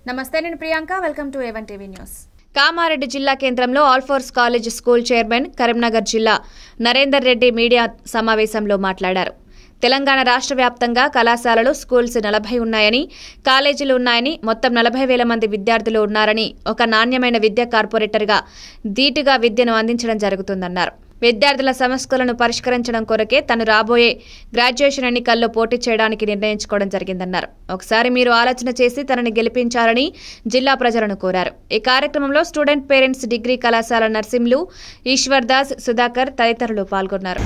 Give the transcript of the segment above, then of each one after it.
నమస్తే నేను Priyanka welcome to A one TV news Kamareddy జిల్లా కేంద్రంలో Alphores college school chairman Karimnagar జిల్లా నరేందర్ రెడ్డి మీడియా సమావేశంలో మాట్లాడారు తెలంగాణ రాష్ట్ర వ్యాప్తంగా కళాశాలలు స్కూల్స్ నలభై ఉన్నాయని కాలేజీలు ఉన్నాయని మొత్తం నలభై వేల మంది విద్యార్థులు ఉన్నారని ఒక నాణ్యమైన విద్యా కార్పొరేటర్గా ధీటుగా విద్యను అందించడం జరుగుతుందన్నారు విద్యార్థుల సమస్యలను పరిష్కరించడం కొరకే తను రాబోయే గ్రాడ్యుయేషన్ ఎన్నికల్లో పోటీ చేయడానికి నిర్ణయించుకోవడం జరిగిందన్నారు ఒకసారి మీరు ఆలోచన చేసి తనని గెలిపించాలని జిల్లా ప్రజలను కోరారు ఈ కార్యక్రమంలో స్టూడెంట్ పేరెంట్స్ డిగ్రీ కళాశాల నర్సింలు ఈశ్వర్ దాస్ సుధాకర్ తదితరులు పాల్గొన్నారు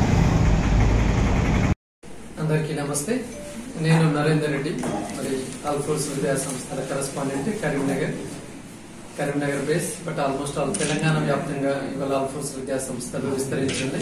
అందరికీ నమస్తే నేను నరేందర్ రెడ్డి మరి ఆల్ఫోర్స్ విద్యా సంస్థల correspondent Karimnagar Karimnagar base but almost all Telangana వ్యాప్తంగా ఇవాళ ఆల్ఫోర్స్ విద్యా సంస్థలు విస్తరించింది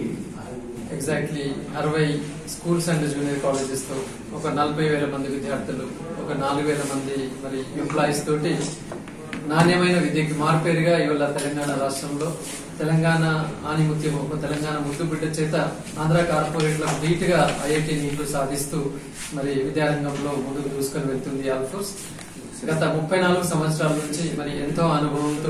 ఎగ్జాక్ట్లీ అరవై స్కూల్స్ అండ్ జూనియర్ కాలేజెస్ తో ఒక నలభై వేల మంది విద్యార్థులు ఒక నాలుగు వేల మంది మరి ఎంప్లాయీస్ తోటి నాణ్యమైన విద్యకి మార్పేరుగా ఇవాళ తెలంగాణ రాష్ట్రంలో తెలంగాణ ఆనిముత్యం ఒక తెలంగాణ ముద్దు బిడ్డ చేత ఆంధ్ర కార్పొరేట్లకు ధీటుగా ఐఐటి నీళ్లు సాధిస్తూ మరి విద్యారంగంలో ముందుకు దూసుకొని వెళ్తుంది ఆల్ఫోర్స్ గత ముప్పై నాలుగు సంవత్సరాల నుంచి మరి ఎంతో అనుభవంతో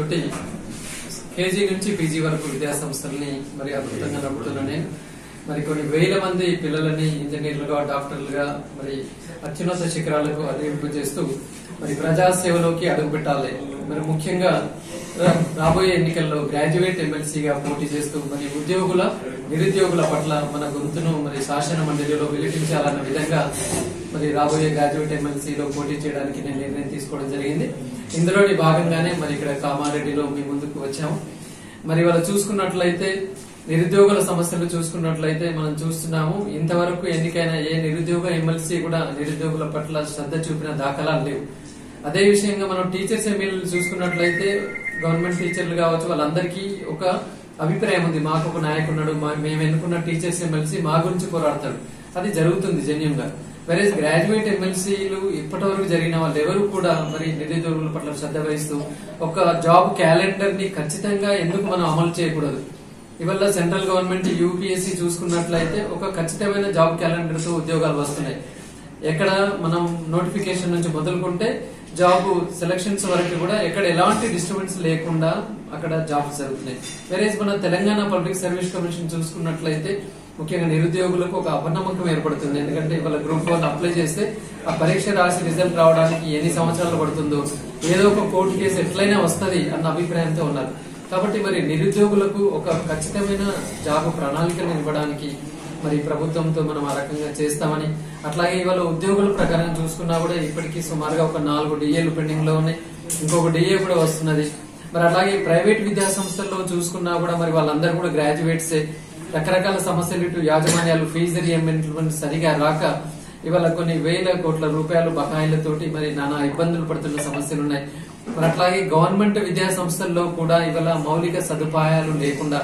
కేజీ నుంచి పీజీ వరకు విద్యా సంస్థల్ని మరి అద్భుతంగా నడుపుతున్నా నేను మరి కొన్ని వేల మంది పిల్లలని ఇంజనీర్లుగా డాక్టర్లుగా మరి అత్యున్నత శిఖరాలకు అధింపు చేస్తూ మరి ప్రజా సేవలోకి అడుగు పెట్టాలి మరి ముఖ్యంగా రా- రాబోయే ఎన్నికల్లో గ్రాడ్యుయేట్ ఎమ్మెల్సీగా పోటీ చేస్తూ మరి ఉద్యోగుల నిరుద్యోగుల పట్ల మన గొంతును మరి శాసన మండలిలో విలిపించాలన్న విధంగా మరి రాబోయే గ్రాడ్యుయేట్ ఎమ్మెల్సీలో పోటీ చేయడానికి నేను నిర్ణయం తీసుకోవడం జరిగింది ఇందులోని భాగంగానే మరి ఇక్కడ కామారెడ్డిలో మీ ముందుకు వచ్చాము మరి వాళ్ళు చూసుకున్నట్లయితే నిరుద్యోగుల సమస్యలు చూసుకున్నట్లయితే మనం చూస్తున్నాము ఇంతవరకు ఎన్నికైన ఏ నిరుద్యోగ ఎమ్మెల్సీ కూడా నిరుద్యోగుల పట్ల శ్రద్ధ చూపిన దాఖలాలు లేవు అదే విషయంగా మనం టీచర్స్ ఎమ్మెల్యేలు చూసుకున్నట్లయితే గవర్నమెంట్ టీచర్లు కావచ్చు వాళ్ళందరికీ ఒక అభిప్రాయం ఉంది మాకు ఒక నాయకున్నాడు మా- మేము ఎన్నుకున్న టీచర్స్ ఎమ్మెల్సీ మా గురించి పోరాడతాడు అది జరుగుతుంది జెన్యున్ గా వెరీ గ్రాడ్యుయేట్ ఎమ్మెల్సీలు ఇప్పటి వరకు జరిగిన వాళ్ళు ఎవరు కూడా మరి నిరుద్యోగుల పట్ల శ్రద్ధ వహిస్తూ ఒక జాబ్ క్యాలెండర్ ని ఖచ్చితంగా ఎందుకు మనం అమలు చేయకూడదు ఇవాళ సెంట్రల్ గవర్నమెంట్ యూపీఎస్సీ చూసుకున్నట్లయితే ఒక ఖచ్చితమైన జాబ్ క్యాలెండర్ తో ఉద్యోగాలు వస్తున్నాయి ఎక్కడ మనం నోటిఫికేషన్ నుంచి మొదలుకుంటే జాబ్ సెలక్షన్స్ వరకు కూడా ఎక్కడ ఎలాంటి డిస్టర్బెన్స్ లేకుండా అక్కడ జాబ్స్ జరుగుతున్నాయి వేరే మన తెలంగాణ పబ్లిక్ సర్వీస్ కమిషన్ చూసుకున్నట్లయితే ముఖ్యంగా నిరుద్యోగులకు ఒక అపనమ్మకం ఏర్పడుతుంది ఎందుకంటే ఇవాళ గ్రూప్ వన్ అప్లై చేస్తే ఆ పరీక్ష రాసి రిజల్ట్ రావడానికి ఎన్ని సంవత్సరాలు పడుతుందో ఏదో ఒక కోర్టు కేసు ఎట్లయినా వస్తది అన్న అభిప్రాయంతో ఉన్నారు కాబట్టి మరి నిరుద్యోగులకు ఒక ఖచ్చితమైన జాబ్ ప్రణాళికను ఇవ్వడానికి మరి ప్రభుత్వంతో మనం ఆ రకంగా చేస్తామని అట్లాగే ఇవాళ ఉద్యోగుల ప్రకారం చూసుకున్నా కూడా ఇప్పటికీ సుమారుగా ఒక నాలుగు డిఏలు పెండింగ్ లో ఉన్నాయి ఇంకొక డిఏ కూడా వస్తున్నది మరి అలాగే ప్రైవేట్ విద్యా సంస్థల్లో చూసుకున్నా కూడా మరి వాళ్ళందరూ కూడా గ్రాడ్యుయేట్సే రకరకాల సమస్యలు ఇటు యాజమాన్యాలు ఫీజు రియంబర్స్మెంట్ సరిగా రాక ఇవాళ కొన్ని వేల కోట్ల రూపాయలు బకాయిలతోటి మరి నానా ఇబ్బందులు పడుతున్న సమస్యలు ఉన్నాయి మరి అట్లాగే గవర్నమెంట్ విద్యా సంస్థల్లో కూడా ఇవాళ మౌలిక సదుపాయాలు లేకుండా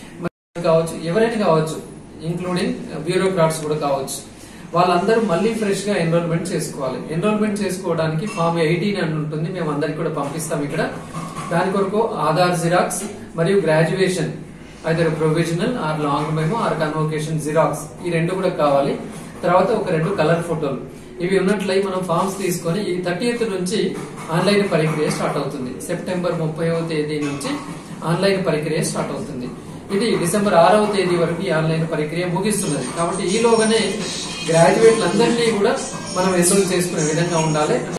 మరి కావచ్చు ఎవరైనా కావచ్చు ఇంక్లూడింగ్ బ్యూరోక్రాట్స్ కూడా కావచ్చు వాళ్ళందరూ మళ్ళీ ఫ్రెష్ గా ఎన్రోల్మెంట్ చేసుకోవాలి ఎన్రోల్మెంట్ చేసుకోవడానికి ఫామ్ ఎయిటీన్ అని ఉంటుంది మేము అందరికి కూడా పంపిస్తాం ఇక్కడ దాని కొరకు ఆధార్ జిరాక్స్ మరియు graduation either provisional or long memo or convocation xerox ఈ రెండు కూడా కావాలి తర్వాత ఒక రెండు కలర్ ఫోటోలు ఇవి ఉన్నట్లయి మనం ఫామ్స్ తీసుకొని ఈ థర్టీ నుంచి ఆన్లైన్ ప్రక్రియ స్టార్ట్ అవుతుంది సెప్టెంబర్ ముప్పైవ తేదీ నుంచి ఆన్లైన్ ప్రక్రియ స్టార్ట్ అవుతుంది ఇది డిసెంబర్ ఆరవ తేదీ వరకు ఈ ఆన్లైన్ ప్రక్రియ ముగిస్తున్నది కాబట్టి ఈలోగానే గ్రాడ్యుయేట్లందరినీ కూడా మనం ఎన్రోల్ చేసుకునే విధంగా ఉండాలి